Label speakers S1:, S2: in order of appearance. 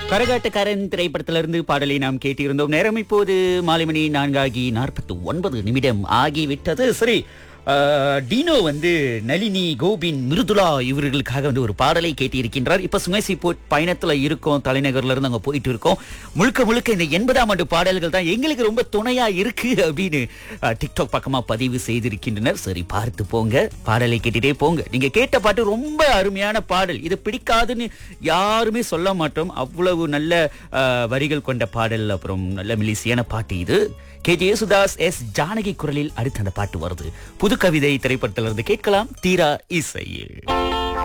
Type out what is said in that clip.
S1: கரகாட்டக்காரன் திரைப்படத்திலிருந்து பாடலை நாம் கேட்டிருந்தோம் நேரம் இப்போது மாலை மணி நான்காகி நாற்பத்தி ஒன்பது நிமிடம் ஆகிவிட்டது சரி ஆஹ், டீனோ வந்து நளினி கோபின் மிருதுலா இவர்களுக்காக வந்து ஒரு பாடலை கேட்டிருக்கின்றார் இப்ப சுமேசி போ பயணத்துல இருக்கோம் தலைநகர்ல இருந்து அங்க போயிட்டு இருக்கோம் முழுக்க முழுக்க இந்த எண்பதாம் ஆண்டு பாடல்கள் தான் எங்களுக்கு ரொம்ப துணையா இருக்கு அப்படின்னு ஆஹ், டிக்டாக் பக்கமா பதிவு செய்திருக்கின்றனர் சரி பார்த்து போங்க பாடலை கேட்டுட்டே போங்க நீங்க கேட்ட பாட்டு ரொம்ப அருமையான பாடல் இது பிடிக்காதுன்னு யாருமே சொல்ல மாட்டோம் அவ்வளவு நல்ல ஆஹ், வரிகள் கொண்ட பாடல் அப்புறம் நல்ல மிலிசியான பாட்டு இது K J Yesudas S Janaki குரலில் அடுத்து அந்த பாட்டு வருது புது கவிதை திரைப்படத்திலிருந்து கேட்கலாம் தீரா இசையில்